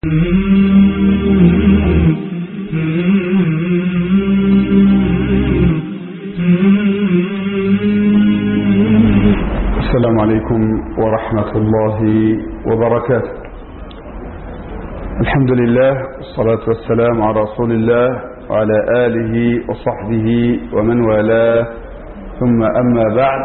السلام عليكم ورحمة الله وبركاته الحمد لله والصلاة والسلام على رسول الله وعلى آله وصحبه ومن والاه ثم أما بعد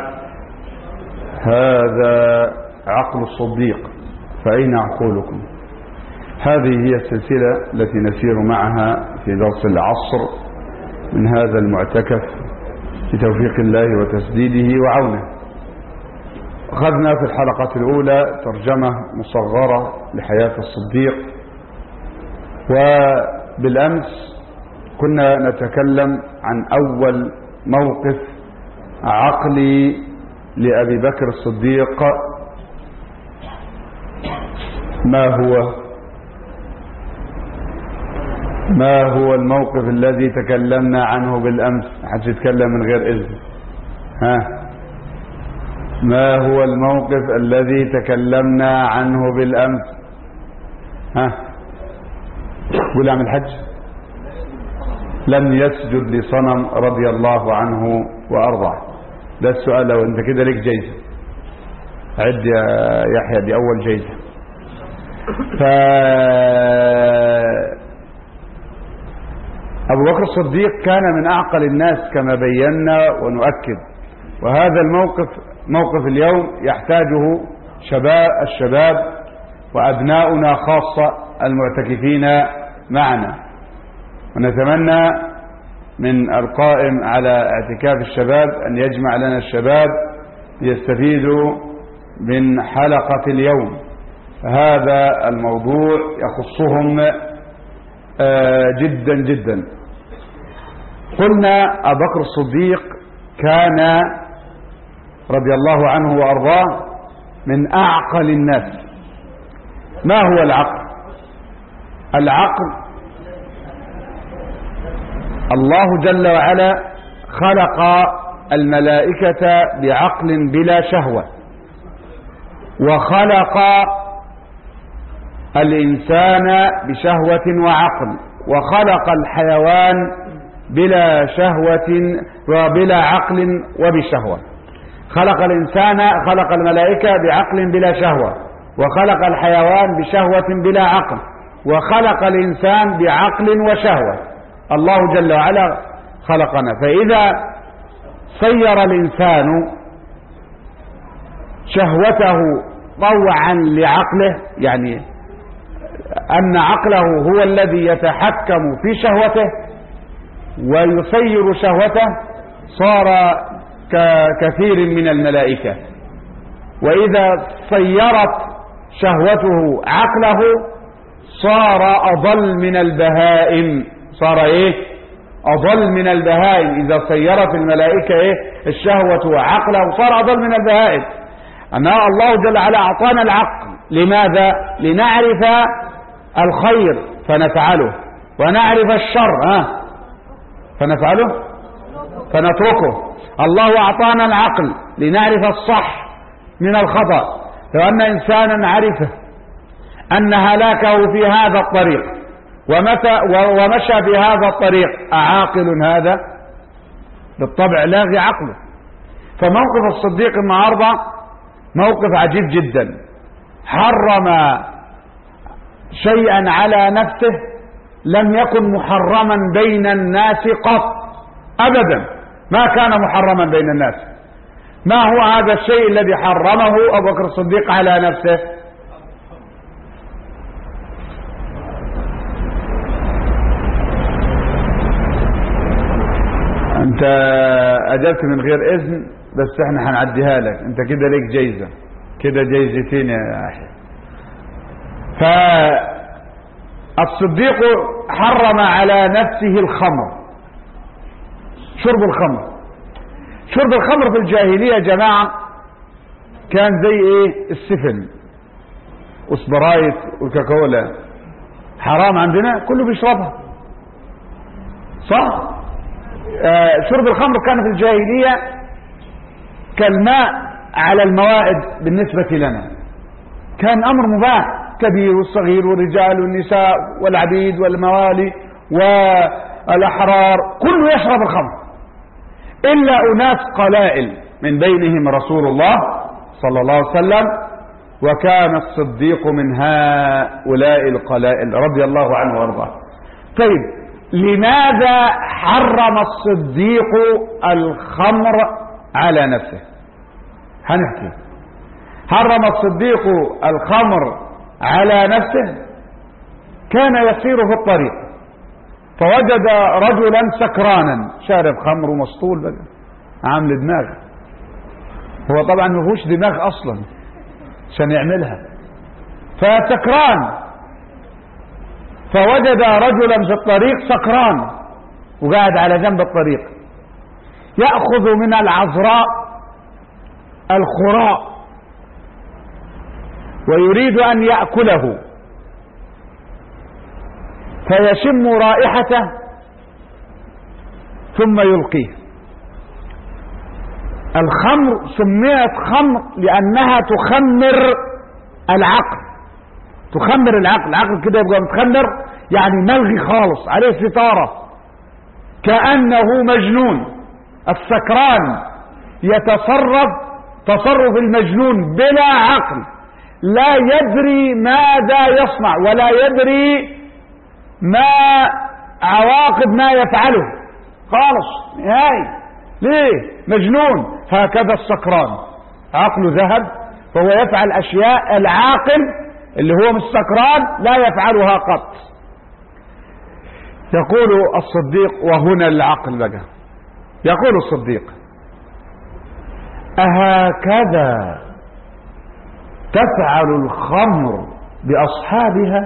هذا عقل الصديق فأين عقولكم هذه هي السلسلة التي نسير معها في درس العصر من هذا المعتكف بتوفيق الله وتسديده وعونه أخذنا في الحلقة الأولى ترجمة مصغرة لحياة الصديق وبالأمس كنا نتكلم عن أول موقف عقلي لأبي بكر الصديق ما هو ما هو الموقف الذي تكلمنا عنه بالأمس حد يتكلم من غير إذن ها ما هو الموقف الذي تكلمنا عنه بالأمس ها قول عم الحج لم يسجد لصنم رضي الله عنه وأرضاه ده السؤال لو انت كده ليك جايزة عد يا يحيى دي أول جايزة ف أبو بكر الصديق كان من أعقل الناس كما بينا ونؤكد وهذا الموقف موقف اليوم يحتاجه شباب الشباب وأبناؤنا خاصة المعتكفين معنا ونتمنى من القائم على اعتكاف الشباب أن يجمع لنا الشباب ليستفيدوا من حلقة اليوم هذا الموضوع يخصهم جدا جدا قلنا أبو بكر الصديق كان رضي الله عنه وأرضاه من أعقل الناس ما هو العقل العقل الله جل وعلا خلق الملائكة بعقل بلا شهوة وخلق الإنسان بشهوة وعقل وخلق الحيوان بلا شهوة وبلا عقل وبشهوة خلق الإنسان خلق الملائكة بعقل بلا شهوة وخلق الحيوان بشهوة بلا عقل وخلق الإنسان بعقل وشهوة الله جل وعلا خلقنا فإذا صير الإنسان شهوته طوعا لعقله يعني أن عقله هو الذي يتحكم في شهوته ويسير شهوته صار ككثير من الملائكة وإذا صيرت شهوته عقله صار أضل من البهائم صار إيه أضل من البهائم إذا صيرت الملائكة إيه الشهوة عقله صار أضل من البهائم أن الله جل وعلا أعطانا العقل لماذا لنعرف الخير فنفعله ونعرف الشر ها فنفعله فنتركه الله أعطانا العقل لنعرف الصح من الخطأ لو أن إنسانا عرف أن هلاكه في هذا الطريق ومتى ومشى في هذا الطريق أعاقل هذا بالطبع لاغي عقله فموقف الصديق النهارده موقف عجيب جدا حرم شيئا على نفسه لم يكن محرما بين الناس قط أبدا ما كان محرما بين الناس ما هو هذا الشيء الذي حرمه أبو بكر الصديق على نفسه انت اجبت من غير اذن بس احنا هنعديها لك انت كده ليك جايزة كده جايزتين يا احيى فالصديق حرم على نفسه الخمر شرب الخمر شرب الخمر في الجاهلية يا جماعة كان زي ايه السفن وسبرايت والكاكولا حرام عندنا كله بيشربها صح آه شرب الخمر كان في الجاهلية كالماء على الموائد بالنسبة لنا كان أمر مباح الكبير والصغير والرجال والنساء والعبيد والموالي والأحرار كله يشرب الخمر إلا أناس قلائل من بينهم رسول الله صلى الله عليه وسلم وكان الصديق من هؤلاء القلائل رضي الله عنه وارضاه طيب لماذا حرم الصديق الخمر على نفسه هنحكي حرم الصديق الخمر على نفسه كان يسير في الطريق فوجد رجلا سكرانا شارب خمر ومسطول بقى عامل دماغ هو طبعا ما فيهوش دماغ اصلا عشان يعملها فسكران فوجد رجلا في الطريق سكران وقاعد على جنب الطريق يأخذ من العذراء الخراء ويريد أن يأكله فيشم رائحته ثم يلقيه الخمر سميت خمر لأنها تخمر العقل تخمر العقل العقل كده يبقى متخمر يعني ملغي خالص عليه ستارة كأنه مجنون السكران يتصرف تصرف المجنون بلا عقل لا يدري ماذا يصنع ولا يدري ما عواقب ما يفعله خالص نهائي ليه مجنون هكذا السكران عقله ذهب فهو يفعل اشياء العاقل اللي هو مش سكران لا يفعلها قط يقول الصديق وهنا العقل بقى يقول الصديق أهكذا تفعل الخمر بأصحابها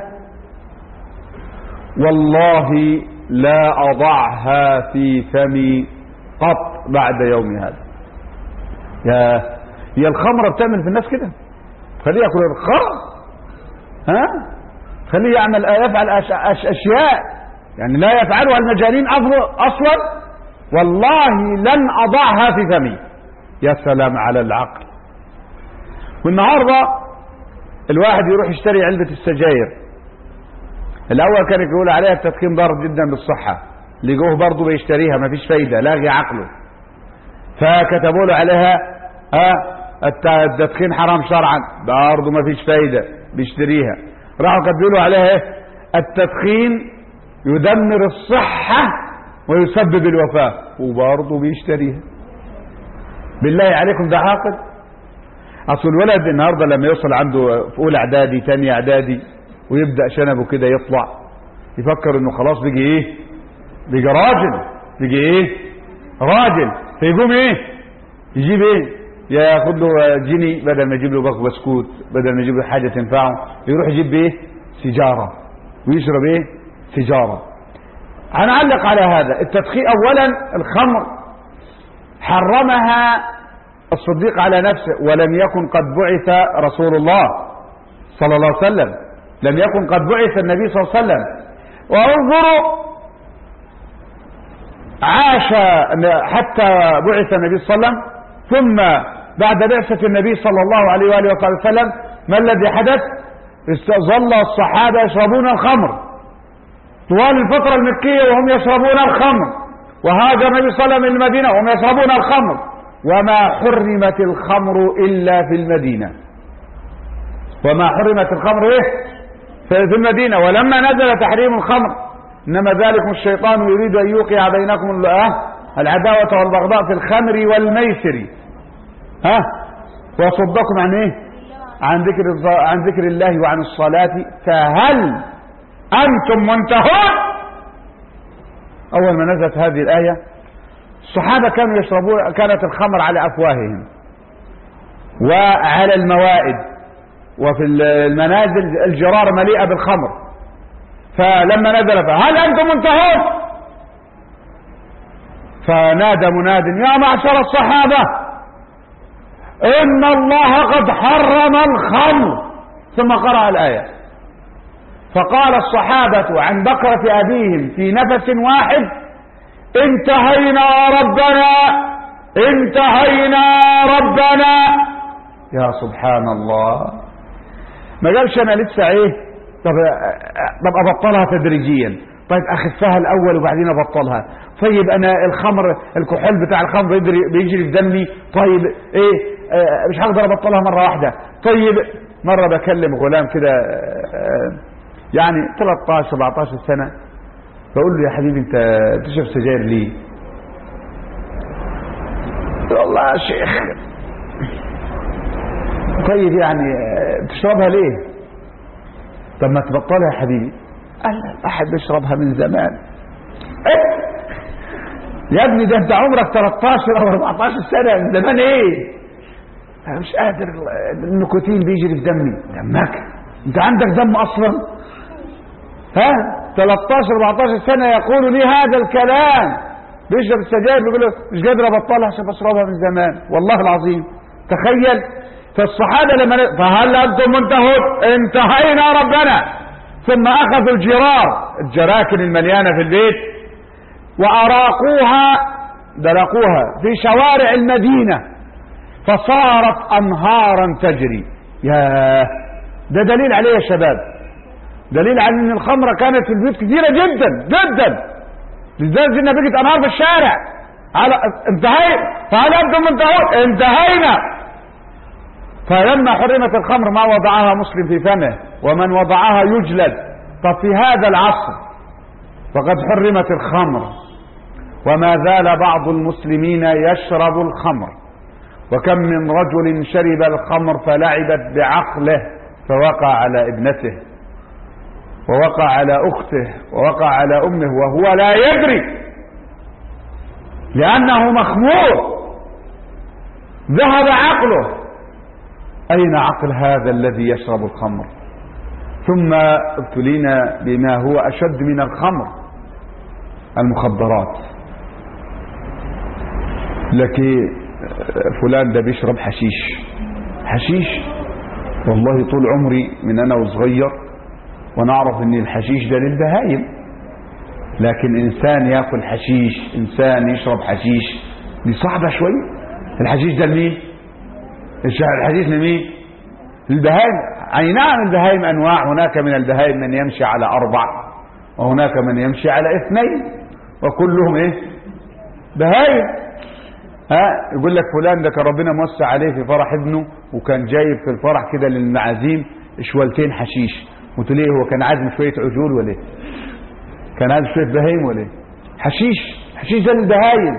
والله لا أضعها في فمي قط بعد يوم هذا يا هي الخمرة بتعمل في الناس كده خليه يأكل الخمر ها خليه يعمل يفعل أش أش أشياء يعني لا يفعلها المجانين أصلا والله لن أضعها في فمي يا سلام على العقل والنهارده الواحد يروح يشتري علبة السجاير الأول كان يقول عليها التدخين ضار جدا بالصحة لقوه برضه بيشتريها ما فيش فايدة لاغي عقله فكتبوا له عليها ها التدخين حرام شرعا برضه ما فيش فايدة بيشتريها راحوا كتبوا له عليها ايه التدخين يدمر الصحة ويسبب الوفاة وبرضه بيشتريها بالله عليكم ده عاقل اصل الولد النهارده لما يوصل عنده في اولى اعدادي ثانيه اعدادي ويبدا شنبه كده يطلع يفكر انه خلاص بيجي ايه بيجي راجل بيجي ايه راجل فيقوم ايه يجيب ايه ياخد له جني بدل ما يجيب له باكو بسكوت بدل ما يجيب له حاجه تنفعه يروح يجيب ايه سيجاره ويشرب ايه سيجاره هنعلق على هذا التدخين اولا الخمر حرمها الصديق على نفسه ولم يكن قد بعث رسول الله صلى الله عليه وسلم لم يكن قد بعث النبي صلى الله عليه وسلم وانظروا عاش حتى بعث النبي صلى الله عليه وسلم ثم بعد بعثة النبي صلى الله عليه وآله وسلم ما الذي حدث ظل الصحابة يشربون الخمر طوال الفترة المكية وهم يشربون الخمر وهاجر النبي صلى الله عليه وسلم المدينة وهم يشربون الخمر وما حرمت الخمر إلا في المدينة وما حرمت الخمر إيه في المدينة ولما نزل تحريم الخمر إنما ذلكم الشيطان يريد أن يوقع بينكم العداوة والبغضاء في الخمر والميسر ها ويصدكم عن إيه عن ذكر عن ذكر الله وعن الصلاة فهل أنتم منتهون أول ما نزلت هذه الآية الصحابة كانوا يشربون كانت الخمر على أفواههم وعلى الموائد وفي المنازل الجرار مليئة بالخمر فلما نزل هل أنتم منتهون فنادى مناد يا معشر الصحابة إن الله قد حرم الخمر ثم قرأ الآية فقال الصحابة عن بكرة أبيهم في نفس واحد انتهينا ربنا انتهينا ربنا يا سبحان الله ما قالش انا لسه ايه طب طب ابطلها تدريجيا طيب اخفها الاول وبعدين ابطلها طيب انا الخمر الكحول بتاع الخمر بيجري, بيجري في دمي طيب ايه آه مش هقدر ابطلها مره واحده طيب مره بكلم غلام كده آه يعني 13 17 سنه بقول له يا حبيبي انت بتشرب سجاير ليه والله يا شيخ طيب يعني بتشربها ليه طب ما تبطلها يا حبيبي قال لا احد بيشربها من زمان إيه؟ يا ابني ده انت عمرك 13 او 14 سنه من زمان ايه انا مش قادر النيكوتين بيجري في دمي دمك انت عندك دم اصلا ها 13 14 سنه يقول لي هذا الكلام بيشرب السجاير بيقول له مش قادر ابطلها عشان بشربها من زمان والله العظيم تخيل فالصحابه لما فهل انتم منتهون انتهينا ربنا ثم اخذوا الجرار الجراكن المليانه في البيت واراقوها دلقوها في شوارع المدينه فصارت انهارا تجري يا ده دليل عليه يا شباب دليل على ان الخمره كانت في البيوت كثيره جدا جدا لذلك ان بقت انهار في الشارع على انتهينا فهل انتم منتهون انتهينا فلما حرمت الخمر ما وضعها مسلم في فمه ومن وضعها يجلد طب في هذا العصر فقد حرمت الخمر وما زال بعض المسلمين يشرب الخمر وكم من رجل شرب الخمر فلعبت بعقله فوقع على ابنته ووقع على اخته ووقع على امه وهو لا يدري لانه مخمور ذهب عقله اين عقل هذا الذي يشرب الخمر ثم ابتلينا بما هو اشد من الخمر المخدرات لك فلان ده بيشرب حشيش حشيش والله طول عمري من انا وصغير ونعرف ان الحشيش ده للبهايم لكن انسان ياكل حشيش انسان يشرب حشيش دي صعبة شوية الحشيش ده لمين الحشيش لمين للبهايم اي نعم البهايم انواع هناك من البهايم من يمشي على اربع وهناك من يمشي على اثنين وكلهم ايه بهايم ها يقول لك فلان ده كان ربنا موسع عليه في فرح ابنه وكان جايب في الفرح كده للمعازيم شوالتين حشيش قلت ليه هو كان عازم شويه عجول ولا ايه كان عازم شويه بهايم ولا ايه حشيش حشيش ده للبهايم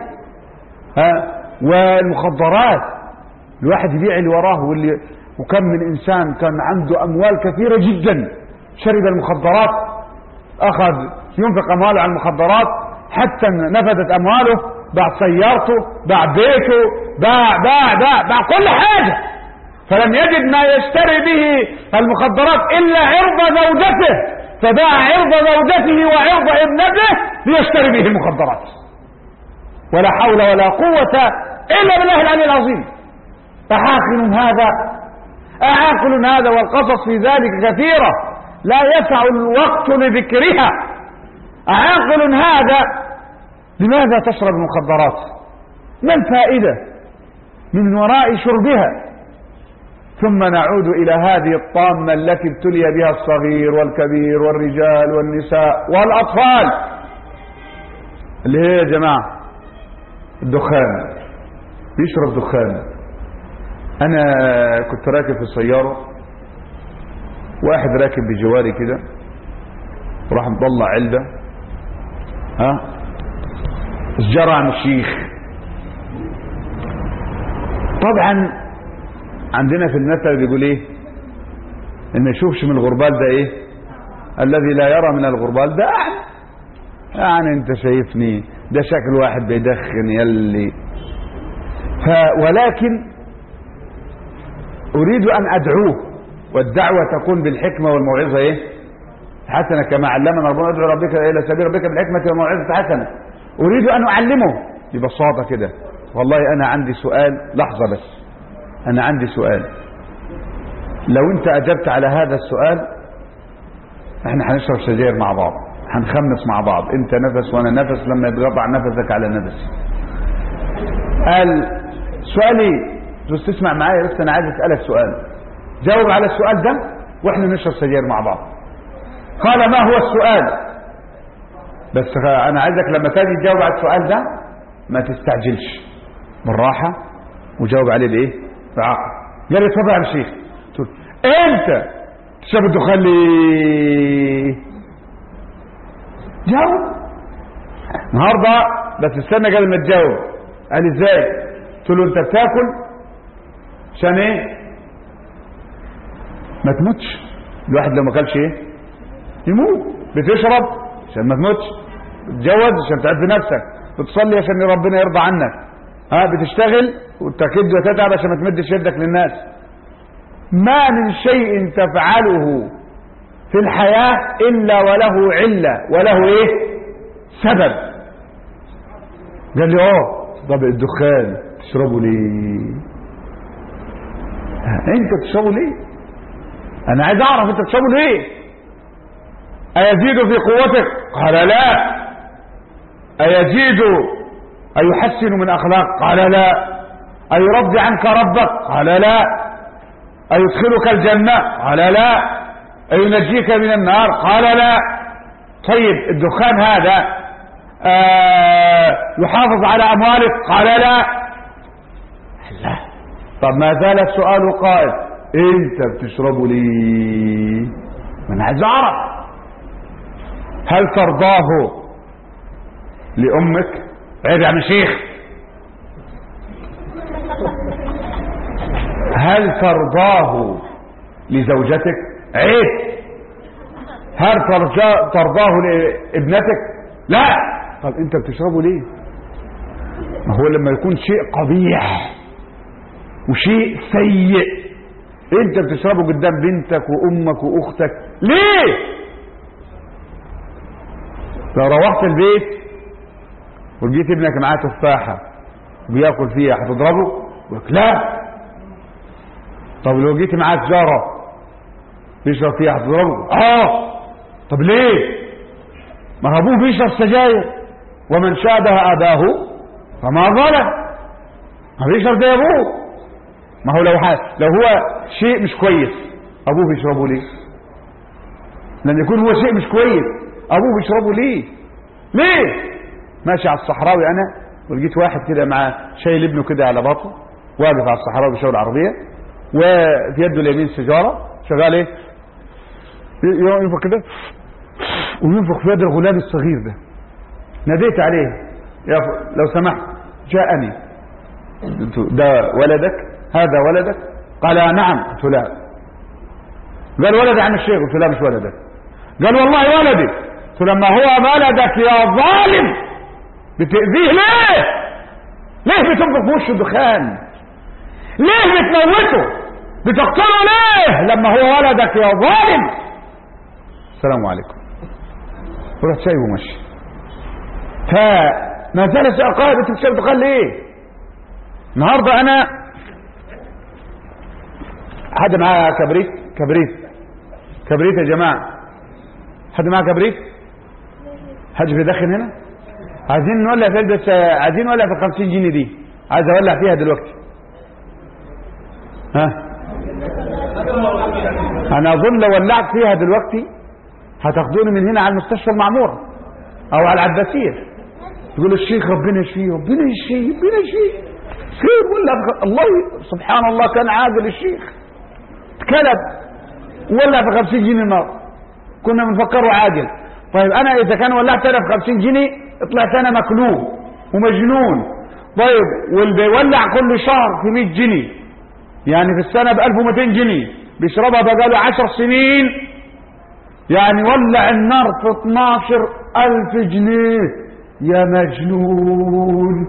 ها والمخدرات الواحد يبيع اللي وراه واللي وكم من انسان كان عنده اموال كثيره جدا شرب المخدرات اخذ ينفق امواله على المخدرات حتى نفذت امواله باع سيارته باع بيته باع باع باع باع كل حاجه فلم يجد ما يشتري به المخدرات الا عرض زوجته فباع عرض زوجته وعرض ابنته ليشتري به المخدرات ولا حول ولا قوة إلا بالله العلي العظيم أعاقل هذا أعاقل هذا والقصص في ذلك كثيرة لا يسع الوقت لذكرها أعاقل هذا لماذا تشرب المخدرات ما الفائدة من وراء شربها ثم نعود إلى هذه الطامة التي ابتلي بها الصغير والكبير والرجال والنساء والأطفال اللي هي يا جماعة الدخان يشرب دخان أنا كنت راكب في السيارة واحد راكب بجواري كده وراح مطلع علبة ها سجارة عن الشيخ طبعا عندنا في المثل بيقول ايه ان ما يشوفش من الغربال ده ايه الذي لا يرى من الغربال ده يعني, يعني انت شايفني ده شكل واحد بيدخن يلي ف ولكن اريد ان ادعوه والدعوة تكون بالحكمة والموعظة ايه حسنة كما علمنا ربنا ادعو ربك الى سبيل ربك بالحكمة والموعظة حسنة اريد ان اعلمه ببساطة كده والله انا عندي سؤال لحظة بس انا عندي سؤال لو انت اجبت على هذا السؤال احنا هنشرب سجاير مع بعض هنخمس مع بعض انت نفس وانا نفس لما يتقطع نفسك على نفس قال سؤالي بس تسمع معايا بس انا عايز اسالك سؤال جاوب على السؤال ده واحنا نشرب سجاير مع بعض قال ما هو السؤال بس انا عايزك لما تيجي تجاوب على السؤال ده ما تستعجلش بالراحة وجاوب عليه بايه بعقل قال لي اتفضل يا شيخ قلت له انت تشرب الدخان ليه جاوب النهارده بس استنى قبل ما تجاوب قال لي ازاي قلت له انت بتاكل عشان ايه ما تموتش الواحد لو ما اكلش ايه يموت بتشرب عشان ما تموتش بتتجوز عشان تعب نفسك بتصلي عشان ربنا يرضى عنك ها بتشتغل وتكد وتتعب عشان ما تمدش يدك للناس ما من شيء تفعله في الحياة إلا وله علة وله إيه سبب قال لي اه طب الدخان تشربه ليه انت بتشربه ليه انا عايز اعرف انت بتشربه ليه ايزيد في قوتك قال لا ايزيد ايحسن من اخلاق قال لا ايرضي عنك ربك قال لا ايدخلك الجنة قال لا اينجيك من النار قال لا طيب الدخان هذا آه يحافظ على اموالك قال لا لا طب ما زال السؤال قائم انت بتشربه ليه ما انا عايز اعرف هل ترضاه لامك عيب يا شيخ هل ترضاه لزوجتك عيب هل ترضاه لابنتك لا طب انت بتشربه ليه ما هو لما يكون شيء قبيح وشيء سيء انت بتشربه قدام بنتك وامك واختك ليه لو روحت البيت ولقيت ابنك معاه تفاحه وبياكل فيها هتضربه يقول لك لا طب لو جيت معاه سجاره بيشرب فيها هتضربه اه طب ليه ما ابوه بيشرب سجاير ومن شابه اباه فما ظلم ما بيشرب زي ابوه ما هو لو حال لو هو شيء مش كويس ابوه بيشربه ليه لما يكون هو شيء مش كويس ابوه بيشربه ليه ليه ماشي على الصحراوي انا ولقيت واحد كده مع شايل ابنه كده على بطنه واقف على الصحراوي بيشاور العربيه وفي يده اليمين سيجاره شغال ايه ينفخ كده وينفخ في يد الغلام الصغير ده ناديت عليه يا لو سمحت جاءني ده ولدك هذا ولدك قال نعم قلت لا قال ولد عم الشيخ قلت لا مش ولدك قال والله ولدي قلت لما هو ولدك يا ظالم بتأذيه ليه ليه بتنفخ في وشه دخان ليه بتموته بتقتله ليه لما هو ولدك يا ظالم السلام عليكم ورحت سايبه ومشي فما زال سأقائد انت بتشرب دخان ليه النهارده انا حد معاه كبريت كبريت كبريت يا جماعه حد معاه كبريت حد بيدخن هنا عايزين نولع في بس عايزين نولع في 50 جنيه دي عايز اولع فيها دلوقتي ها انا اظن لو ولعت فيها دلوقتي هتاخدوني من هنا على المستشفى المعمور او على العباسيه تقول الشيخ ربنا يشفيه ربنا يشفيه ربنا يشفيه خير ولا الله سبحان الله كان عاقل الشيخ اتكلم ولع في 50 جنيه النار كنا بنفكره عاقل طيب انا اذا كان ولعت انا في 50 جنيه طلعت انا مكلوب ومجنون طيب واللي بيولع كل شهر في 100 جنيه يعني في السنه ب 1200 جنيه بيشربها بقاله 10 سنين يعني ولع النار في 12000 جنيه يا مجنون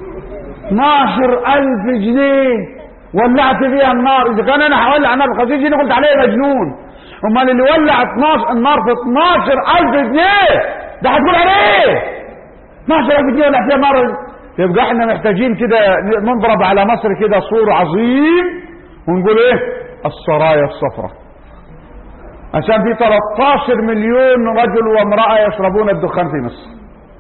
12000 جنيه ولعت فيها النار اذا كان انا هولع النار ب 50 جنيه قلت عليه مجنون امال اللي ولع 12 النار في 12000 جنيه ده هتقول عليه 12000 جنيه ولع فيها نار يبقى احنا محتاجين كده نضرب على مصر كده سور عظيم ونقول ايه السرايا الصفراء عشان في 13 مليون رجل وامرأة يشربون الدخان في مصر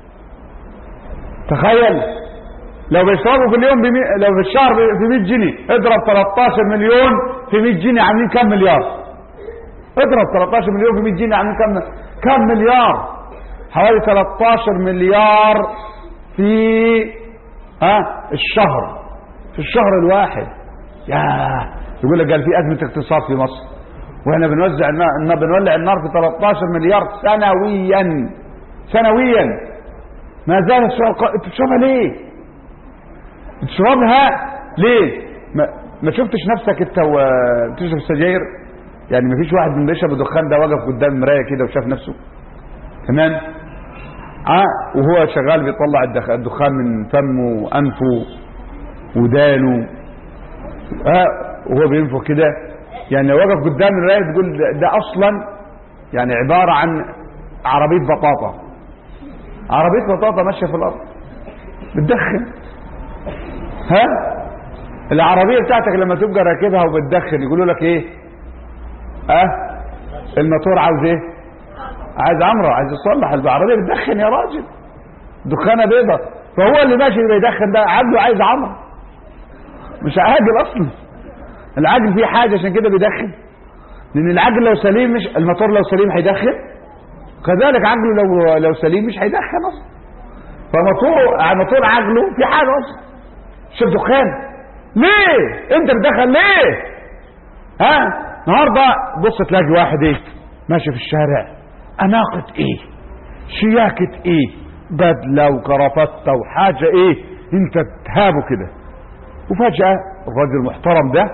تخيل لو بيشربوا في اليوم بمي... لو في الشهر في 100 جنيه اضرب 13 مليون في 100 جنيه عاملين كام مليار اضرب 13 مليون في 100 جنيه عاملين كام كام مليار حوالي 13 مليار في ها الشهر في الشهر الواحد يا يقول لك قال في ازمه اقتصاد في مصر واحنا بنوزع النار بنولع النار في 13 مليار سنويا سنويا ما زال السؤال قائم تشربها ليه تشربها ليه ما, ما شفتش نفسك انت وبتشرب السجاير يعني ما فيش واحد من بيشرب الدخان ده واقف قدام المرايه كده وشاف نفسه تمام اه وهو شغال بيطلع الدخ- الدخان من فمه وانفه ودانه اه وهو بينفخ كده يعني لو وقف قدام المرايه تقول ده, ده اصلا يعني عباره عن عربيه بطاطا عربيه بطاطا ماشيه في الارض بتدخن ها العربيه بتاعتك لما تبقى راكبها وبتدخن يقولوا لك ايه اه الموتور عاوز ايه عايز عمره عايز يصلح العربيه بتدخن يا راجل دخانه بيضة فهو اللي ماشي بيدخن ده عقله عايز عمره مش عاقل اصلا العقل فيه حاجه عشان كده بيدخن لان العقل لو سليم مش الموتور لو سليم هيدخن كذلك عقله لو لو سليم مش هيدخن اصلا فموتور موتور عقله في حاجه اصلا شوف دخان ليه انت بتدخن ليه ها النهارده بص تلاقي واحد ايه ماشي في الشارع اناقه ايه شياكه ايه بدله وكرافته وحاجه ايه انت تهابه كده وفجاه الراجل المحترم ده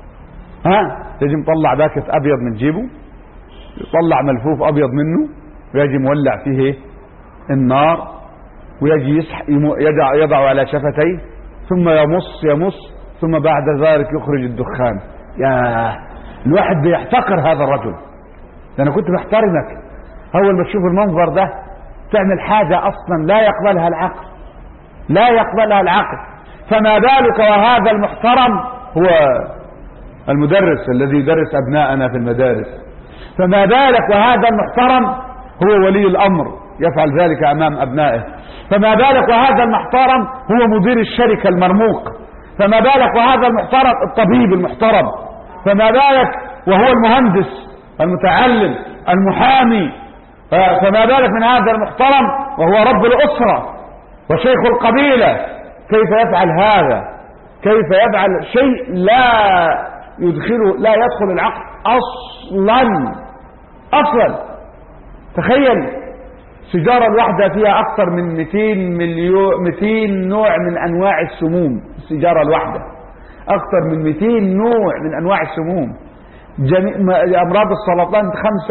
ها يجي مطلع باكت ابيض من جيبه يطلع ملفوف ابيض منه ويجي مولع فيه ايه النار ويجي يسح يمو- يضع, يضع على شفتيه ثم يمص يمص ثم بعد ذلك يخرج الدخان يا الواحد بيحتقر هذا الرجل ده انا كنت بحترمك اول ما تشوف المنظر ده تعمل حاجة اصلا لا يقبلها العقل لا يقبلها العقل فما بالك وهذا المحترم هو المدرس الذي يدرس ابناءنا في المدارس فما بالك وهذا المحترم هو ولي الامر يفعل ذلك امام ابنائه فما بالك وهذا المحترم هو مدير الشركه المرموق فما بالك وهذا المحترم الطبيب المحترم فما بالك وهو المهندس المتعلم المحامي ف- فما بالك من هذا المحترم وهو رب الاسره وشيخ القبيله كيف يفعل هذا كيف يفعل شيء لا يدخله لا يدخل العقل اصلا اصلا تخيل السيجارة الواحدة فيها أكثر من 200 مليون 200 نوع من أنواع السموم السيجارة الواحدة أكثر من 200 نوع من أنواع السموم جميع ما- أمراض السرطان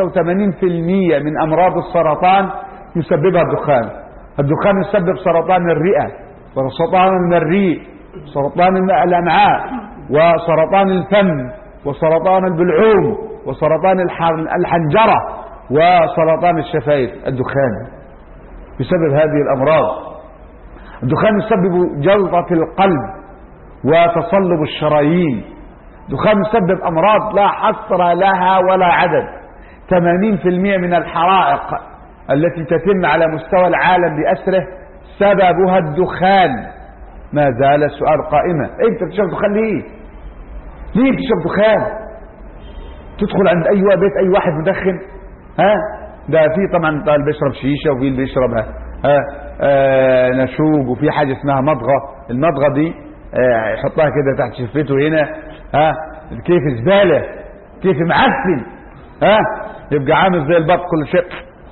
85% من أمراض السرطان يسببها الدخان الدخان يسبب سرطان الرئة وسرطان المريء سرطان الأمعاء وسرطان الفم وسرطان البلعوم وسرطان الح- الحنجرة وسرطان الشفايف الدخان بسبب هذه الأمراض الدخان يسبب جلطة القلب وتصلب الشرايين الدخان يسبب أمراض لا حصر لها ولا عدد 80% من الحرائق التي تتم على مستوى العالم بأسره سببها الدخان ما زال السؤال قائما انت بتشرب دخان ليه ليه بتشرب دخان تدخل عند اي بيت اي واحد مدخن ها ده في طبعا اللي بيشرب شيشه وفي اللي بيشرب ها آه نشوج وفي حاجه اسمها مضغه المضغه دي آه يحطها كده تحت شفته هنا ها كيف زباله كيف معفن ها يبقى عامل زي البط كل شيء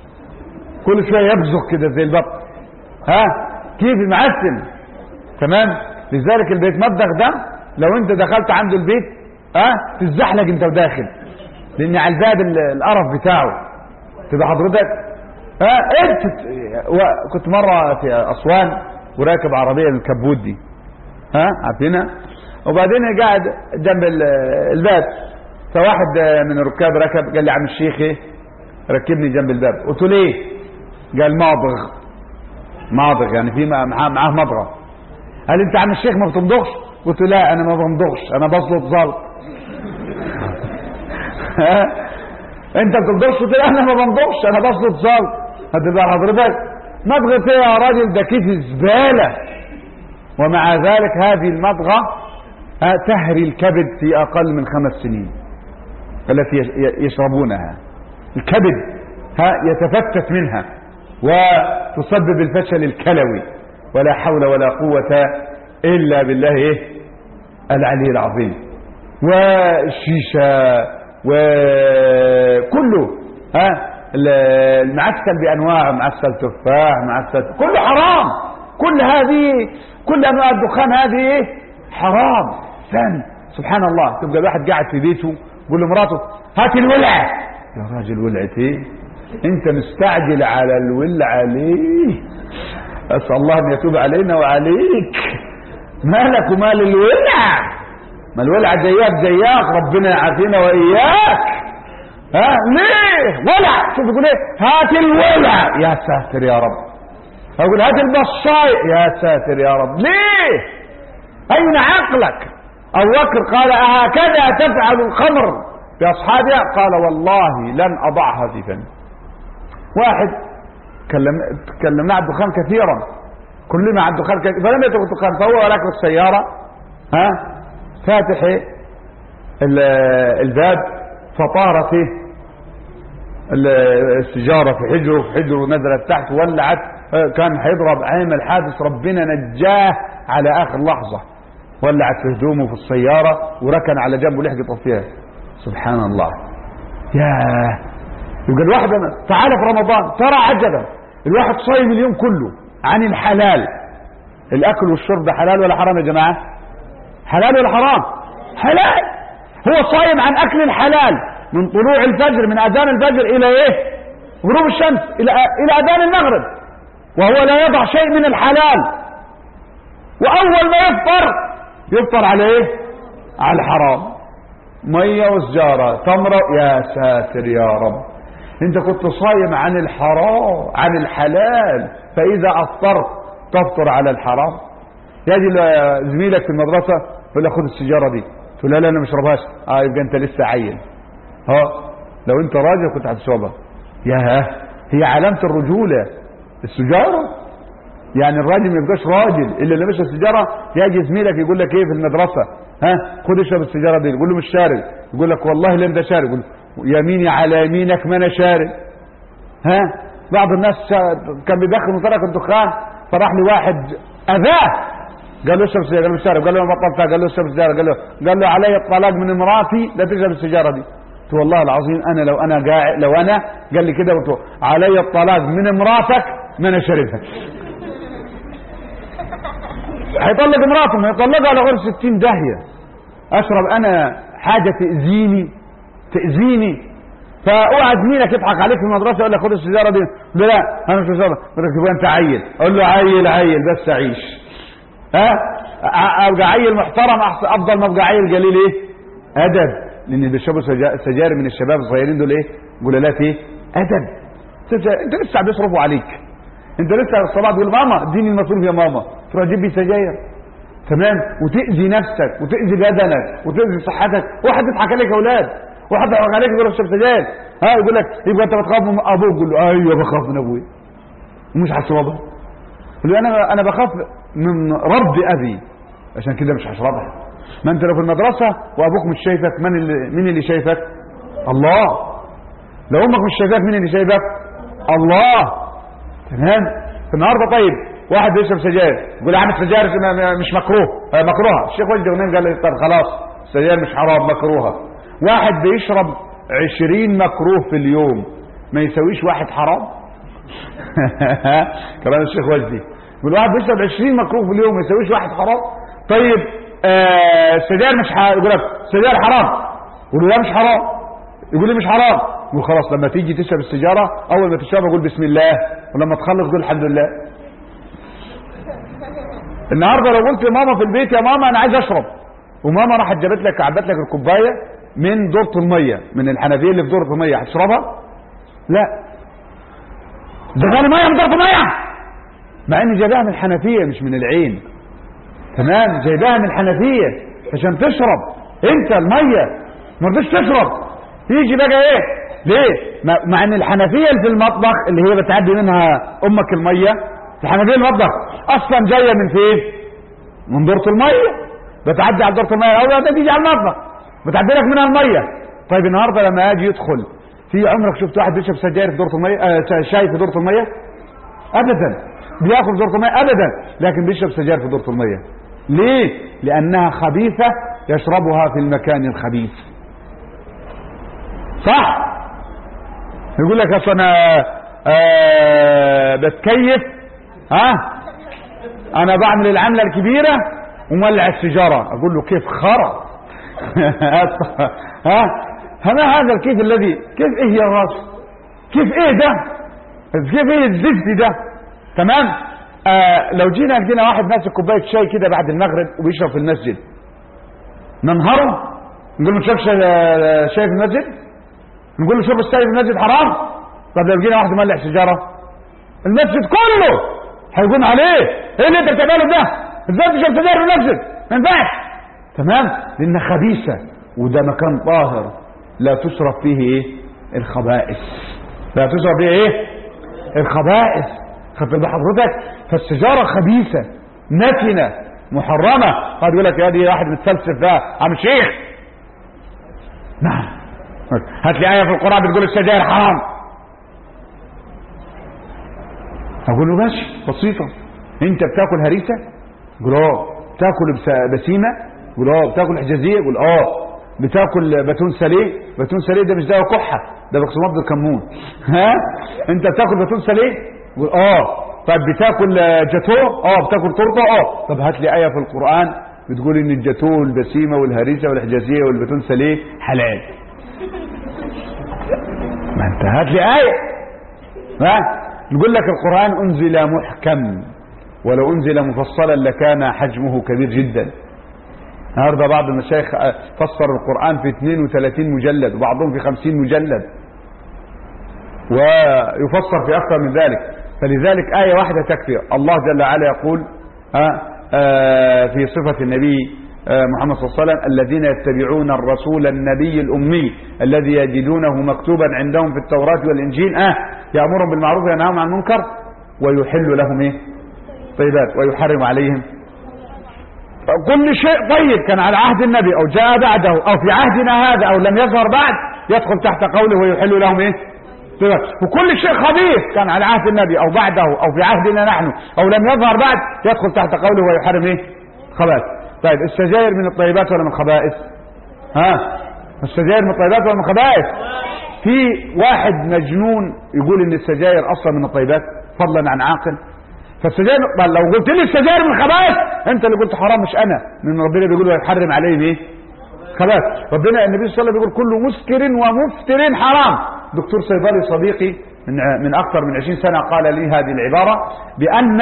كل شويه يبزق كده زي البط ها كيف معفن تمام لذلك اللي بيتمضغ ده لو انت دخلت عنده البيت ها تتزحلق انت وداخل لان على الباب ال- القرف بتاعه تبقى حضرتك ها انت و- كنت مره في اسوان وراكب عربيه من الكبوت دي ها عارفينها وبعدين قاعد جنب ال- الباب فواحد من الركاب ركب قال لي عم الشيخ ايه ركبني جنب الباب قلت له ليه قال ماضغ ماضغ يعني في معاه معاه مضغه قال انت عم الشيخ ما بتمضغش قلت له لا انا ما بمضغش انا بسلط زلط ها؟ انت بتمضغش قلت له انا ما بمضغش انا بسلط زلط هتبقى حضرتك مضغه ايه يا راجل ده كيس زباله ومع ذلك هذه المضغه ها، تهري الكبد في اقل من خمس سنين التي يشربونها الكبد ها يتفتت منها وتسبب الفشل الكلوي ولا حول ولا قوة إلا بالله إيه العلي العظيم والشيشة وكله ها المعسل بأنواع معسل تفاح معسل كله حرام كل هذه كل أنواع الدخان هذه حرام فن سبحان الله تبقى الواحد قاعد في بيته يقول لمراته هات الولع يا راجل ولعت ايه انت مستعجل على الولع ليه اسال الله ان يتوب علينا وعليك مالك ومال الولع ما الولع زيك زياك ربنا يعافينا واياك ها ليه ولع شوف يقول ايه هات الولع يا ساتر يا رب اقول هات البصاي يا ساتر يا رب ليه اين عقلك ابو بكر قال اهكذا تفعل الخمر باصحابها قال والله لن اضعها في فمي واحد كلم تكلمنا عن الدخان كثيرا كلنا عن الدخان كثيرا فلم يترك الدخان فهو راكب السياره ها فاتح الباب فطار فيه السجاره في حجره في حجره نزلت تحت ولعت كان هيضرب عامل حادث ربنا نجاه على اخر لحظه ولعت في هدومه في السياره وركن على جنبه لحق يطفيها سبحان الله يا يبقى الواحد تعالى في رمضان ترى عجبا الواحد صايم اليوم كله عن الحلال الاكل والشرب حلال ولا حرام يا جماعه حلال ولا حرام حلال هو صايم عن اكل الحلال من طلوع الفجر من اذان الفجر الى ايه غروب الشمس الى الى اذان المغرب وهو لا يضع شيء من الحلال واول ما يفطر يفطر على ايه على الحرام ميه وسجاره تمره يا ساتر يا رب انت كنت صايم عن الحرام عن الحلال فاذا افطرت تفطر على الحرام يجي زميلك في المدرسه يقول له خد السيجاره دي تقول له لا انا مش اشربهاش اه يبقى انت لسه عيل ها لو انت راجل كنت هتشربها يا هي علامه الرجوله السجاره يعني الراجل ما يبقاش راجل الا اللي مشى السيجاره يجي زميلك يقول لك ايه في المدرسه ها خد اشرب السيجاره دي يقول له مش شارب يقول لك والله لا انت شارب يقول يميني على يمينك ما انا شارب ها بعض الناس كان بيدخن وترك الدخان فراح لي واحد اذاه قال له اشرب سيجاره قال له مش شارب قال له ما بطلتها قال له اشرب سيجاره قال له قال له علي الطلاق من امراتي لا تشرب السيجاره دي قلت والله العظيم انا لو انا قاعد لو انا قال لي كده قلت علي الطلاق من امراتك ما انا شاربها هيطلق امراته ما يطلقها على غير 60 داهيه اشرب انا حاجه تاذيني تاذيني فاوعى زميلك يضحك عليك في المدرسه يقول لك خد السيجاره دي لا لا انا مش بشربها يقول لك انت عيل اقول له عيل عيل بس عيش ها ابقى عيل محترم احسن افضل ما ابقى عيل قليل ايه ادب لان اللي بيشربوا سجاير من الشباب الصغيرين دول ايه جلالات ايه ادب انت لسه بيصرفوا عليك انت لسه الصباح تقول ماما اديني المصروف يا ماما تروح تجيب لي سجاير تمام وتاذي نفسك وتاذي بدنك وتاذي صحتك واحد يضحك عليك يا اولاد واحد يضحك عليك يقول لك اشرب سجاير ها يقول لك يبقى انت بتخاف من ابوك يقول له ايوه بخاف من ابويا ومش هشربها يقول له انا انا بخاف من رد ابي عشان كده مش هشربها ما انت لو في المدرسه وابوك مش شايفك من اللي مين اللي شايفك الله لو امك مش شايفاك مين اللي شايفك الله تمام النهارده طيب واحد بيشرب سجاير يقول يا عم السجاير مش مكروه مكروهه الشيخ وجدي غنيم قال لي طب خلاص السجاير مش حرام مكروهه واحد بيشرب عشرين مكروه في اليوم ما يسويش واحد حرام كلام الشيخ وجدي يقول واحد بيشرب عشرين مكروه في اليوم ما يسويش واحد حرام طيب آه السجاير مش حرام يقول لك السجاير حرام يقول له لا مش حرام يقول لي مش حرام يقول خلاص لما تيجي تشرب السيجاره اول ما تشربها قول بسم الله ولما تخلص قول الحمد لله النهارده لو قلت لماما في البيت يا ماما انا عايز اشرب وماما راحت جابت لك عبت لك الكوبايه من دورة الميه من الحنفيه اللي في دورة الميه هتشربها؟ لا ده غالي ميه من دورة الميه مع ان جايباها من الحنفيه مش من العين تمام جايباها من الحنفيه عشان تشرب انت الميه ما رضيتش تشرب يجي بقى ايه ليه مع ان الحنفيه اللي في المطبخ اللي هي بتعدي منها امك الميه الحنفيه المطبخ اصلا جايه من فين من دورة الميه بتعدي على دورة الميه الاول تيجي على المطبخ بتعدي لك منها الميه طيب النهارده لما اجي يدخل في عمرك شفت واحد بيشرب سجاير في دورة المية آه شاي في دورة المية ابدا بياكل في دورة المية ابدا لكن بيشرب سجاير في دورة المية ليه لانها خبيثة يشربها في المكان الخبيث صح يقول لك اصل انا آه بتكيف ها انا بعمل العملة الكبيرة ومولع السيجارة اقول له كيف خرا ها هذا هذا الكيف الذي كيف ايه يا راس كيف ايه ده كيف ايه الزفت ده تمام آه لو جينا لقينا واحد ماسك كوبايه شاي كده بعد المغرب وبيشرب في المسجد ننهره نقول له شرب شاي في المسجد نقول له شرب الشاي في المسجد حرام طب لو جينا واحد مولع سيجاره المسجد كله هيكون عليه ايه اللي انت بتعمله ده ازاي تشرب سجاير في المسجد ما ينفعش تمام لانها خبيثه وده مكان طاهر لا تشرب فيه ايه الخبائث لا تشرب فيه ايه الخبائث خدت بال حضرتك فالسيجاره خبيثه نتنه محرمه قد يقول لك يا دي واحد متفلسف ده عم شيخ نعم هات لي ايه في القران بتقول السجاير حرام اقول له ماشي بسيطه انت بتاكل هريسه يقول اه بتاكل بسيمه يقول اه بتاكل حجازيه يقول اه بتاكل باتون ساليه باتون ساليه ده مش دواء كحه ده بقسماط بالكمون ها انت بتاكل باتون ساليه يقول اه طب بتاكل جاتو اه بتاكل تورته اه طب هات لي ايه في القران بتقول ان الجاتو والبسيمه والهريسه والحجازيه والباتون ساليه حلال ما انت هات لي ايه ها نقول لك القران انزل محكم ولو انزل مفصلا لكان حجمه كبير جدا النهارده بعض المشايخ فسر القرآن في 32 مجلد وبعضهم في 50 مجلد ويفسر في أكثر من ذلك فلذلك آية واحدة تكفي الله جل وعلا يقول في صفة النبي محمد صلى الله عليه وسلم الذين يتبعون الرسول النبي الأمي الذي يجدونه مكتوبا عندهم في التوراة والإنجيل آه يأمرهم بالمعروف وينهاهم عن المنكر ويحل لهم إيه طيبات ويحرم عليهم كل شيء طيب كان على عهد النبي او جاء بعده او في عهدنا هذا او لم يظهر بعد يدخل تحت قوله ويحل لهم ايه وكل شيء خبيث كان على عهد النبي او بعده او في عهدنا نحن او لم يظهر بعد يدخل تحت قوله ويحرم ايه خبائث طيب السجاير من الطيبات ولا من الخبائث ها السجاير من الطيبات ولا من الخبائث في واحد مجنون يقول ان السجاير اصلا من الطيبات فضلا عن عاقل فالسجاير لو قلت لي السجاير من خبائث انت اللي قلت حرام مش انا من ربنا بيقول ويحرم عليهم ايه خبائث ربنا النبي صلى الله عليه وسلم بيقول كل مسكر ومفتر حرام دكتور صيدلي صديقي من من اكثر من 20 سنه قال لي هذه العباره بان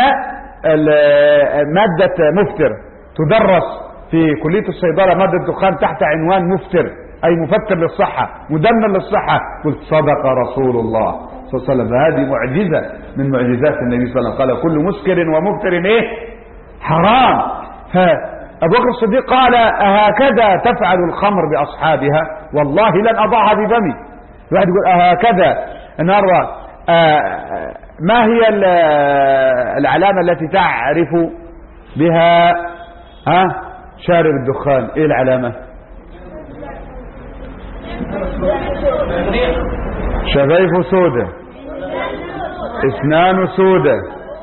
ماده مفتر تدرس في كليه الصيدله ماده الدخان تحت عنوان مفتر اي مفتر للصحه مدمر للصحه قلت صدق رسول الله صلى الله عليه وسلم فهذه معجزة من معجزات النبي صلى الله عليه وسلم قال كل مسكر ومفتر ايه حرام فأبو بكر الصديق قال أهكذا تفعل الخمر بأصحابها والله لن أضعها بفمي الواحد يقول أهكذا النهارده ما هي العلامة التي تعرف بها ها شارب الدخان ايه العلامة شفايفه سودة اسنانه سودة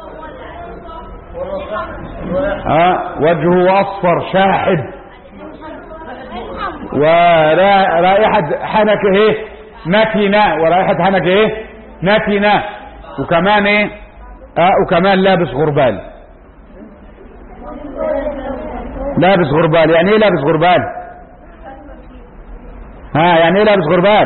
ها وجهه اصفر شاحب ورائحة حنكه ايه نتنة ورائحة حنكه ايه نتنة وكمان ايه اه وكمان لابس غربال لابس غربال يعني ايه لابس غربال ها يعني ايه لابس غربال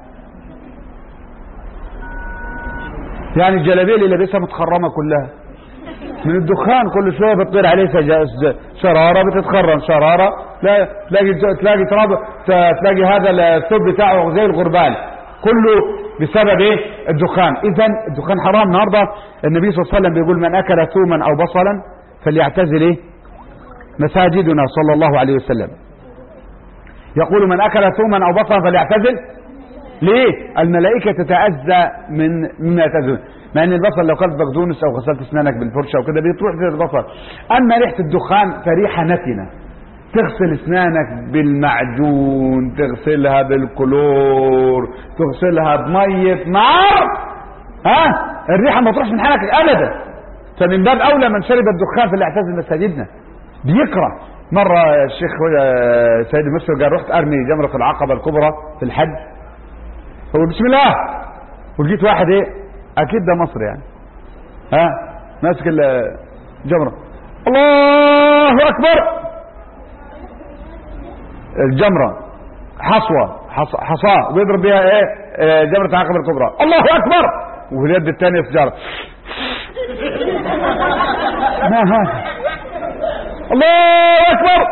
يعني الجلابيه اللي لابسها متخرمه كلها من الدخان كل شويه بتطير عليه شراره بتتخرم شراره لا تلاقي تلاقي تراب تلاقي هذا الثوب بتاعه زي الغربال كله بسبب ايه الدخان اذا الدخان حرام النهارده النبي صلى الله عليه وسلم بيقول من اكل ثوما او بصلا فليعتزل ايه مساجدنا صلى الله عليه وسلم يقول من اكل ثوما او بصلا فليعتزل ليه الملائكة تتأذى من مما يتأذون مع ان البصل لو كلت بقدونس او غسلت اسنانك بالفرشة وكده بتروح في البصل اما ريحة الدخان فريحة نتنة تغسل اسنانك بالمعجون تغسلها بالكلور تغسلها بمية نار ها الريحة ما تروحش من حالك ابدا فمن باب اولى من شرب الدخان في الاعتاز مساجدنا بيكره مرة الشيخ سيد مصر قال رحت ارمي جمرة العقبة الكبرى في الحج هو بسم الله ولقيت واحد ايه اكيد ده مصري يعني ها ماسك الجمرة الله اكبر الجمرة حصوة حص... حصاة ويضرب بها ايه آه، جمرة العقبة الكبرى الله اكبر وفي اليد الثانية سجارة ما هذا الله اكبر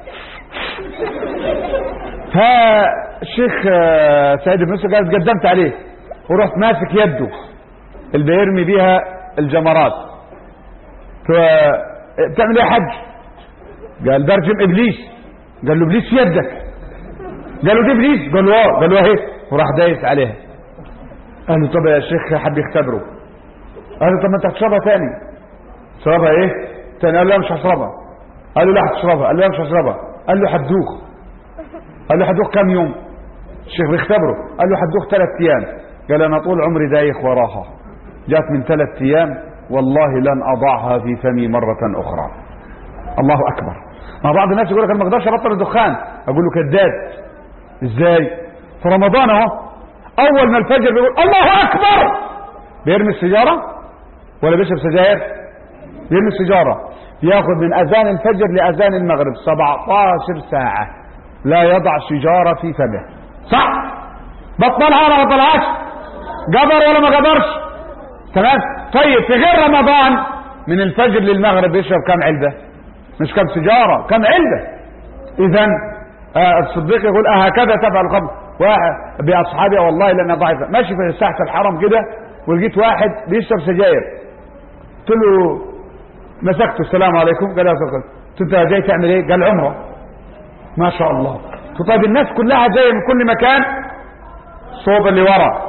فالشيخ آه، سعيد بن يوسف قال قدمت عليه ورحت ماسك يده اللي بيرمي بيها الجمرات ف بتعمل ايه يا حج قال برجم ابليس قال له ابليس في يدك قال له دي ابليس قال له اه قال له اهي وراح دايس عليها قال له طب يا شيخ حب يختبره قال له طب ما انت هتشربها تاني تشربها ايه تاني قال له لا مش هشربها قال له لا هتشربها قال له لا مش هشربها قال له هتدوخ قال له هتدوخ كام يوم الشيخ بيختبره قال له هتدوخ ثلاث ايام قال انا طول عمري دايخ وراها جات من ثلاث ايام والله لن اضعها في فمي مرة اخرى الله اكبر ما بعض الناس يقول لك انا ما اقدرش ابطل الدخان اقول له كذاب ازاي في رمضان اهو اول ما الفجر بيقول الله اكبر بيرمي السيجاره ولا بيشرب سجاير بيرمي السيجاره ياخذ من اذان الفجر لاذان المغرب 17 ساعه لا يضع سيجاره في فمه صح بطلها ولا ما بطلهاش قدر ولا ما قدرش تمام طيب في غير رمضان من الفجر للمغرب يشرب كم علبه مش كم سيجاره كم علبه اذا آه الصديق يقول أهكذا تفعل الخمر واحد بأصحابي والله لأنها ضعيفة ماشي في ساحة الحرم كده ولقيت واحد بيشرب سجاير قلت له مسكته السلام عليكم قال له قلت انت جاي تعمل ايه قال عمره ما شاء الله قلت طيب الناس كلها جايه من كل مكان صوت اللي ورا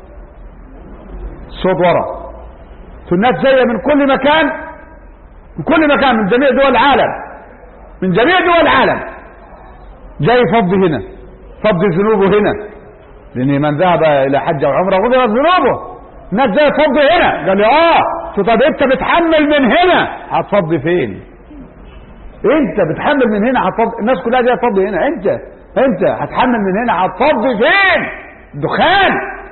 صوت ورا الناس جايه من كل مكان من كل مكان من جميع دول العالم من جميع دول العالم جاي يفضي هنا فضي ذنوبه هنا لان من ذهب الى حج او عمره غفرت ذنوبه الناس جايه تفضي هنا قال لي اه طب انت بتحمل من هنا هتفضي فين انت بتحمل من هنا هتفضي الناس كلها جايه تفضي هنا انت انت هتحمل من هنا هتفضي فين دخان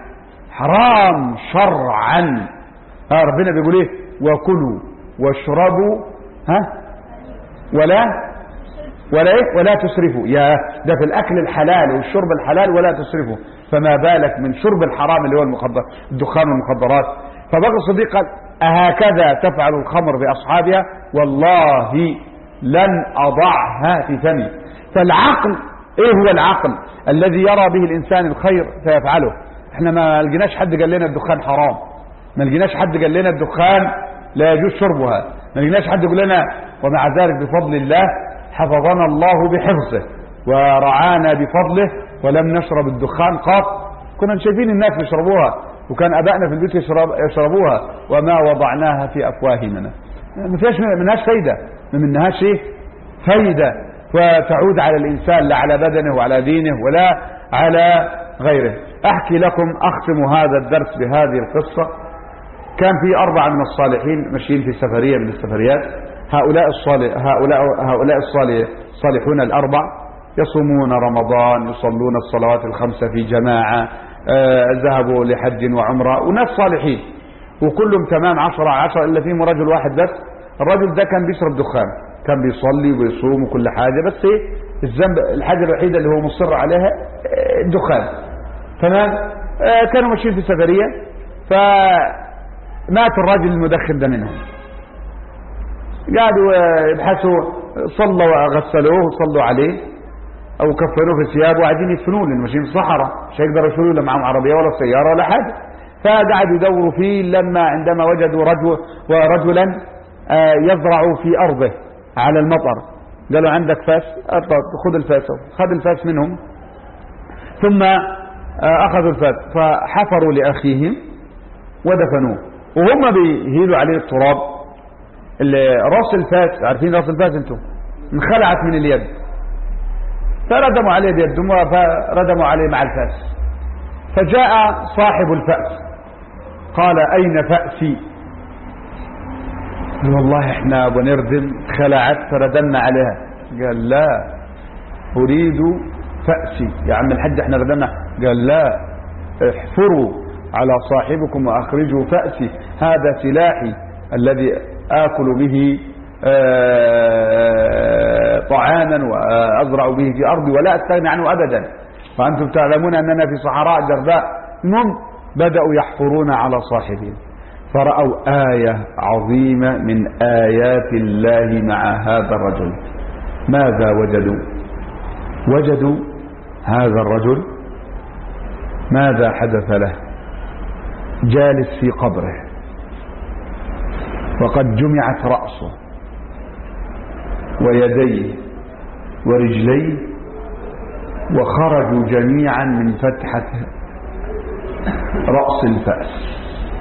حرام شرعا ها ربنا بيقول ايه وكلوا واشربوا ها ولا ولا ايه ولا تسرفوا يا ده في الاكل الحلال والشرب الحلال ولا تسرفوا فما بالك من شرب الحرام اللي هو المخدر الدخان والمخدرات فبقى الصديق قال أهكذا تفعل الخمر بأصحابها والله لن أضعها في فمي فالعقل ايه هو العقل الذي يرى به الانسان الخير فيفعله احنا ما لقيناش حد قال لنا الدخان حرام ما لقيناش حد قال لنا الدخان لا يجوز شربها ما لقيناش حد يقول لنا ومع ذلك بفضل الله حفظنا الله بحفظه ورعانا بفضله ولم نشرب الدخان قط كنا شايفين الناس يشربوها وكان ابائنا في البيت يشرب يشربوها وما وضعناها في افواهنا ما فيهاش منهاش فايده ما منهاش ايه فايده وتعود على الانسان لا على بدنه وعلى دينه ولا على غيره احكي لكم اختم هذا الدرس بهذه القصه كان في اربعه من الصالحين ماشيين في سفريه من السفريات هؤلاء الصالح هؤلاء هؤلاء الصالح الصالحون الاربع يصومون رمضان يصلون الصلوات الخمسه في جماعه آه ذهبوا لحج وعمره وناس صالحين وكلهم تمام عشرة عشرة إلا فيهم رجل واحد بس الرجل ده كان بيشرب دخان كان بيصلي ويصوم وكل حاجة بس ايه الذنب الحاجة الوحيدة اللي هو مصر عليها آه الدخان تمام آه كانوا ماشيين في سفرية فمات الراجل المدخن ده منهم قعدوا يبحثوا صلوا وغسلوه وصلوا عليه او كفنوه في ثيابه وقاعدين يدفنوه لانه ماشيين في الصحراء مش هيقدروا يشيلوا لا معهم عربيه ولا سياره ولا حاجه فقعدوا يدوروا فيه لما عندما وجدوا رجل ورجلا يزرع في ارضه على المطر قالوا عندك فاس خذ الفاس خذ الفاس منهم ثم اخذوا الفاس فحفروا لاخيهم ودفنوه وهم بيهيلوا عليه التراب راس الفاس عارفين راس الفاس انتم انخلعت من اليد فردموا عليه بيدهم فردموا عليه مع الفأس فجاء صاحب الفأس قال أين فأسي قال والله احنا بنردم خلعت فردمنا عليها قال لا أريد فأسي يا عم الحج احنا ردمنا قال لا احفروا على صاحبكم وأخرجوا فأسي هذا سلاحي الذي آكل به آه، طعاما وأزرع به في أرضي ولا أستغني عنه أبدا وأنتم تعلمون أننا في صحراء جرداء المهم بدأوا يحفرون على صاحبهم فرأوا آية عظيمة من آيات الله مع هذا الرجل ماذا وجدوا وجدوا هذا الرجل ماذا حدث له جالس في قبره وقد جمعت رأسه ويديه ورجليه وخرجوا جميعا من فتحة رأس الفأس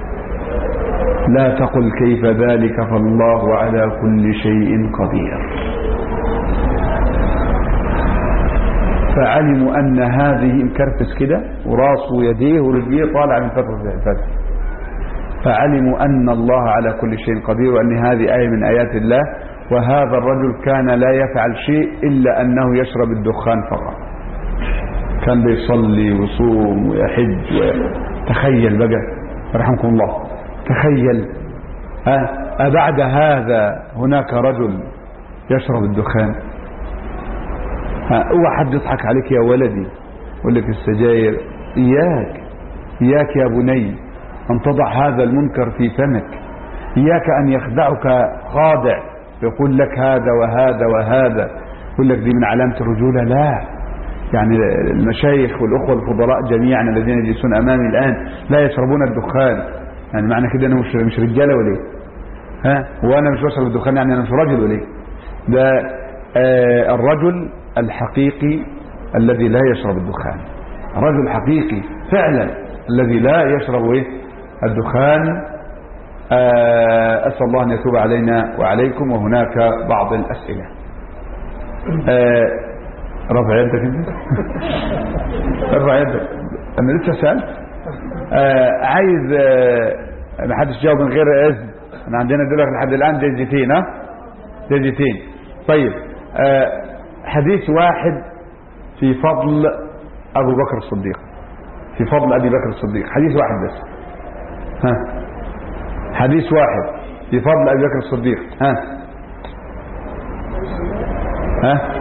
لا تقل كيف ذلك فالله على كل شيء قدير فعلموا أن هذه مكرفس كده وراسه ويديه ورجليه طالع من فتحة الفأس فعلموا أن الله على كل شيء قدير وأن هذه آية من آيات الله وهذا الرجل كان لا يفعل شيء إلا أنه يشرب الدخان فقط كان بيصلي ويصوم ويحج تخيل بقى رحمكم الله تخيل أبعد هذا هناك رجل يشرب الدخان اوعى حد يضحك عليك يا ولدي يقول لك السجاير إياك إياك يا بني أن تضع هذا المنكر في فمك إياك أن يخدعك خادع يقول لك هذا وهذا وهذا يقول لك دي من علامة الرجولة لا يعني المشايخ والأخوة الفضلاء جميعا الذين يجلسون أمامي الآن لا يشربون الدخان يعني معنى كده أنه مش, مش رجالة ولا ايه ها وأنا مش بشرب الدخان يعني أنا مش راجل ولا ايه ده آه الرجل الحقيقي الذي لا يشرب الدخان رجل حقيقي فعلا الذي لا يشرب ايه الدخان آه، أسأل الله أن يتوب علينا وعليكم وهناك بعض الأسئلة آه، رفع يدك انت رفع يدك انا لسه سألت آه، عايز ما حدش جاوب من غير اذن انا عندنا دلوقتي لحد الان ديجيتين ها ديجيتين طيب حديث واحد في فضل ابو بكر الصديق في فضل ابي بكر الصديق حديث واحد بس ها حديث واحد في فضل ابي بكر الصديق ها ها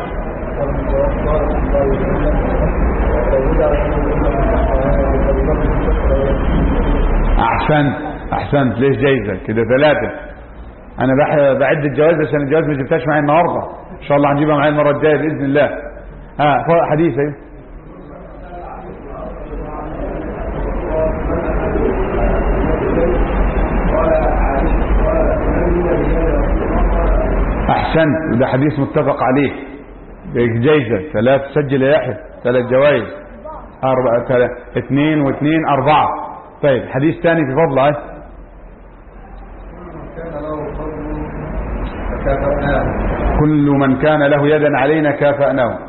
احسنت احسنت ليش جايزه كده ثلاثه انا بعد الجواز عشان الجواز ما جبتهاش معايا النهارده ان شاء الله هنجيبها معايا المره الجايه باذن الله ها حديث ايه احسنت وده حديث متفق عليه جايزة ثلاث سجل يا يحيى ثلاث جوائز أربعة ثلاث اثنين واثنين أربعة طيب حديث ثاني في فضل ايه كل من كان له يدا علينا كافأناه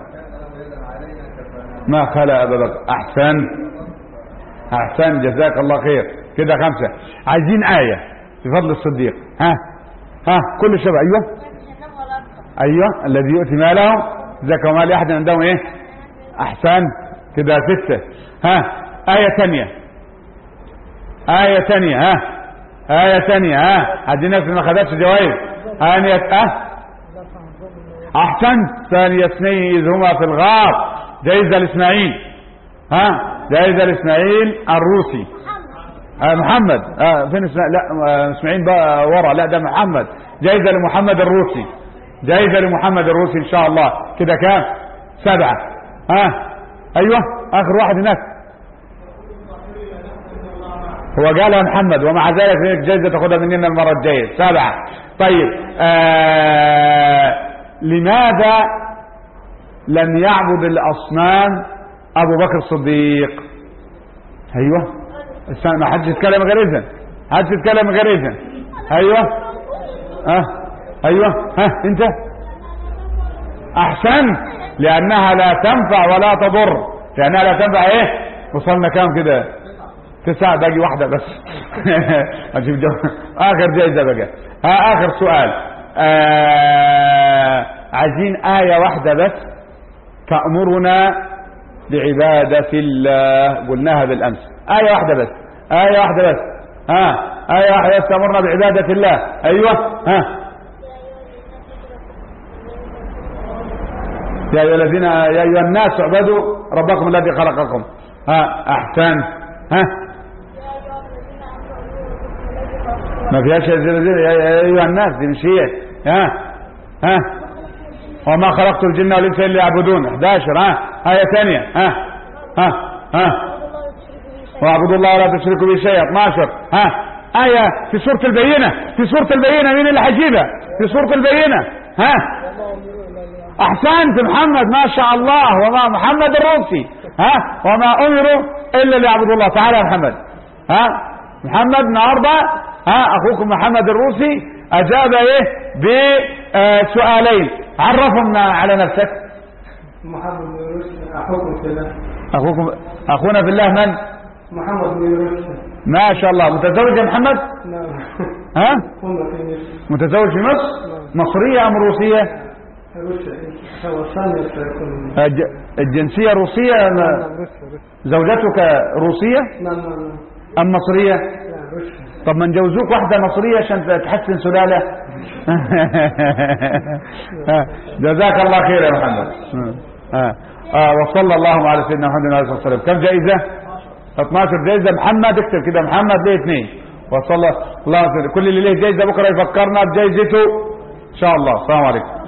ما خلا أبا بكر أحسن أحسن جزاك الله خير كده خمسة عايزين آية في فضل الصديق ها ها كل الشباب أيوه ايوه الذي يؤتي ماله زكى ومال احد عندهم ايه احسن كده ستة ها آية ثانية آية ثانية ها آية ثانية ها هدي ناس ما خدتش جوائز ثانية اه احسنت ثانية اثنين اذ هما في الغار جايزة الاسماعيل ها جايزة الاسماعيل الروسي آه محمد آه فين اسماعيل لا آه، اسماعيل بقى ورا لا ده محمد جايزة لمحمد الروسي جايزة لمحمد الروسي ان شاء الله كده كام سبعة ها ايوه اخر واحد هناك هو قال يا محمد ومع ذلك ليك جايزة تاخدها مننا المرة الجاية سبعة طيب آه لماذا لم يعبد الاصنام ابو بكر الصديق ايوه ما حدش يتكلم غير اذن حدش يتكلم غير اذن ايوه اه ايوه ها انت احسنت لأنها لا تنفع ولا تضر لأنها لا تنفع إيه وصلنا كام كده تسعة باقي واحدة بس أجيب جو... آخر جايزة بقى ها آخر سؤال آه... عايزين آية واحدة بس تأمرنا بعبادة الله قلناها بالأمس آية واحدة بس آية واحدة بس ها آية واحدة بس تأمرنا بعبادة الله أيوة ها يا أيها الذين يا أيها الناس اعبدوا ربكم الذي خلقكم ها أحسن ها ما فيهاش يا أيها الناس دي مش هي ها ها وما خلقت الجن والانس الا يعبدون 11 ها آية ثانية ها ها ها واعبدوا الله ولا تشركوا به شيئا 12 ها آية في سورة البينة في سورة البينة مين اللي هيجيبها في سورة البينة ها احسنت محمد ما شاء الله وما محمد الروسي ها وما امروا الا ليعبدوا الله تعالى يا محمد ها محمد النهارده ها اخوكم محمد الروسي اجاب ايه بسؤالين عرفهم على نفسك محمد بن رشد اخوكم في الله اخوكم اخونا في الله من محمد بن رشد ما شاء الله متزوج يا محمد نعم ها كنا في مصر متزوج في مصر مصرية ام روسية روسيا هو ثانية سيكون الج- الجنسية روسية أم نعم روسيا روسيا زوجتك روسية نعم نعم ام مصرية نعم روسيا طب ما نجوزوك واحدة مصرية عشان تحسن سلالة جزاك الله خير يا محمد آه. آه. وصلى الله على سيدنا محمد عليه الصلاة والسلام كم جائزة 12 جائزة محمد اكتب كده محمد ليه اثنين وصلى الله عليه وسلم. كل اللي ليه جائزة بكرة يفكرنا بجائزته ان شاء الله السلام عليكم